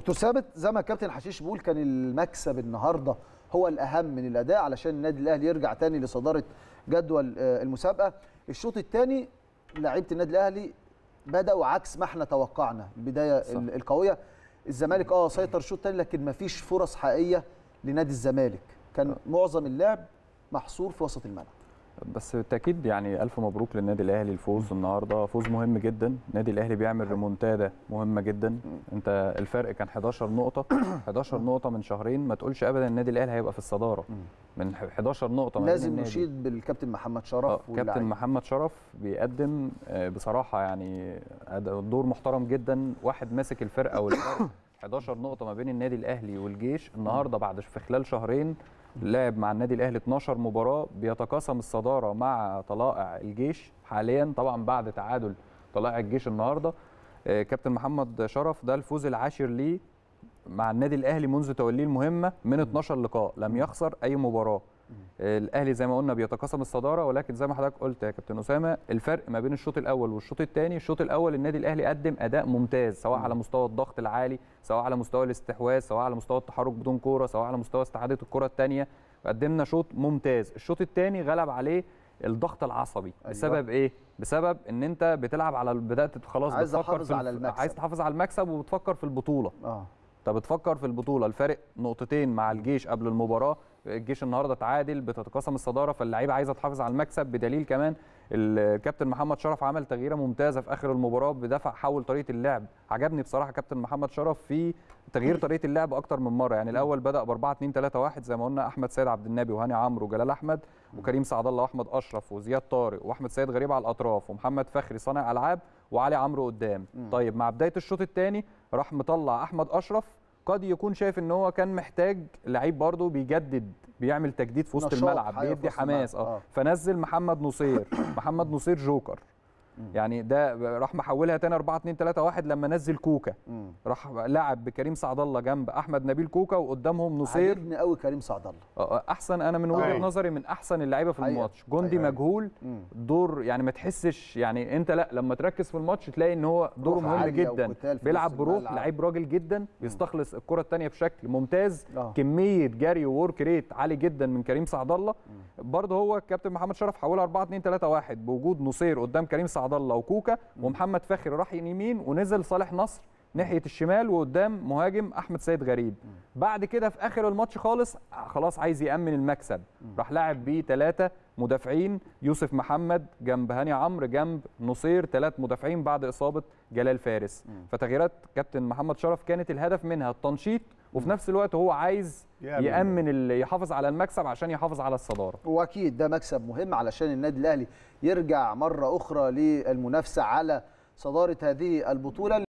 دكتور ثابت زي ما الكابتن حشيش بيقول كان المكسب النهارده هو الاهم من الاداء علشان النادي الاهلي يرجع تاني لصداره جدول آه، المسابقه الشوط الثاني لعيبه النادي الاهلي بداوا عكس ما احنا توقعنا البدايه صح. ال- القويه الزمالك اه سيطر الشوط الثاني لكن ما فيش فرص حقيقيه لنادي الزمالك كان معظم اللعب محصور في وسط الملعب بس بالتاكيد يعني الف مبروك للنادي الاهلي الفوز النهارده فوز مهم جدا النادي الاهلي بيعمل ريمونتادا مهمه جدا انت الفرق كان 11 نقطه 11 نقطه من شهرين ما تقولش ابدا النادي الاهلي هيبقى في الصداره من 11 نقطه ما بين لازم النادي. نشيد بالكابتن محمد آه، شرف كابتن واللاعبين. محمد شرف بيقدم آه، بصراحه يعني أد- دور محترم جدا واحد ماسك الفرقه والفرق 11 نقطه ما بين النادي الاهلي والجيش النهارده بعد في خلال شهرين لعب مع النادي الاهلي 12 مباراه بيتقاسم الصداره مع طلائع الجيش حاليا طبعا بعد تعادل طلائع الجيش النهارده آه، كابتن محمد شرف ده الفوز العاشر ليه مع النادي الاهلي منذ توليه المهمه من 12 لقاء لم يخسر اي مباراه آه، الاهلي زي ما قلنا بيتقاسم الصداره ولكن زي ما حضرتك قلت يا كابتن اسامه الفرق ما بين الشوط الاول والشوط الثاني الشوط الاول النادي الاهلي قدم اداء ممتاز سواء على مستوى الضغط العالي سواء على مستوى الاستحواذ سواء على مستوى التحرك بدون كوره سواء على مستوى استعاده الكره الثانيه قدمنا شوط ممتاز الشوط الثاني غلب عليه الضغط العصبي أيوة. بسبب ايه بسبب ان انت بتلعب على بدات خلاص عايز بتفكر أحافظ في الف- على المكسب. عايز تحافظ على المكسب وبتفكر في البطوله اه انت بتفكر في البطوله الفارق نقطتين مع الجيش قبل المباراه الجيش النهارده تعادل بتتقاسم الصداره فاللعيبه عايزه تحافظ على المكسب بدليل كمان الكابتن محمد شرف عمل تغييره ممتازه في اخر المباراه بدفع حول طريقه اللعب عجبني بصراحه كابتن محمد شرف في تغيير طريقه اللعب اكتر من مره يعني الاول بدا ب 4 2 3 1 زي ما قلنا احمد سيد عبد النبي وهاني عمرو وجلال احمد وكريم سعد الله واحمد اشرف وزياد طارق واحمد سيد غريب على الاطراف ومحمد فخري صانع العاب وعلي عمرو قدام طيب مع بدايه الشوط الثاني راح مطلع احمد اشرف قد يكون شايف ان هو كان محتاج لعيب برضه بيجدد بيعمل تجديد في وسط نشاط الملعب حقيقة في بيدي وسط حماس الملعب. اه آه. فنزل محمد نصير محمد نصير جوكر يعني ده راح محولها تاني 4 2 3 1 لما نزل كوكا مم. راح لعب بكريم سعد الله جنب احمد نبيل كوكا وقدامهم نصير عاجبني قوي كريم سعد الله آه، احسن انا من وجهه أيوة. نظري من احسن اللعيبه في أيوة. الماتش جندي أيوة. مجهول مم. دور يعني ما تحسش يعني انت لا لما تركز في الماتش تلاقي ان هو دوره روح مهم عالية جدا وقتال في بيلعب نص بروح الملعب. لعيب راجل جدا بيستخلص الكره الثانيه بشكل ممتاز آه. كميه جري وورك ريت عالي جدا من كريم سعد الله برضه هو الكابتن محمد شرف حولها 4 2 3 1 بوجود نصير قدام كريم سعد الله وكوكا ومحمد فخري راح يمين ونزل صالح نصر ناحيه الشمال وقدام مهاجم احمد سيد غريب بعد كده في اخر الماتش خالص خلاص عايز يامن المكسب راح لاعب بيه ثلاثه مدافعين يوسف محمد جنب هاني عمرو جنب نصير ثلاث مدافعين بعد اصابه جلال فارس فتغييرات كابتن محمد شرف كانت الهدف منها التنشيط وفي نفس الوقت هو عايز يأمن. يامن ال- يحافظ على المكسب عشان يحافظ على الصداره واكيد ده مكسب مهم علشان النادي الاهلي يرجع مره اخرى للمنافسه على صداره هذه البطوله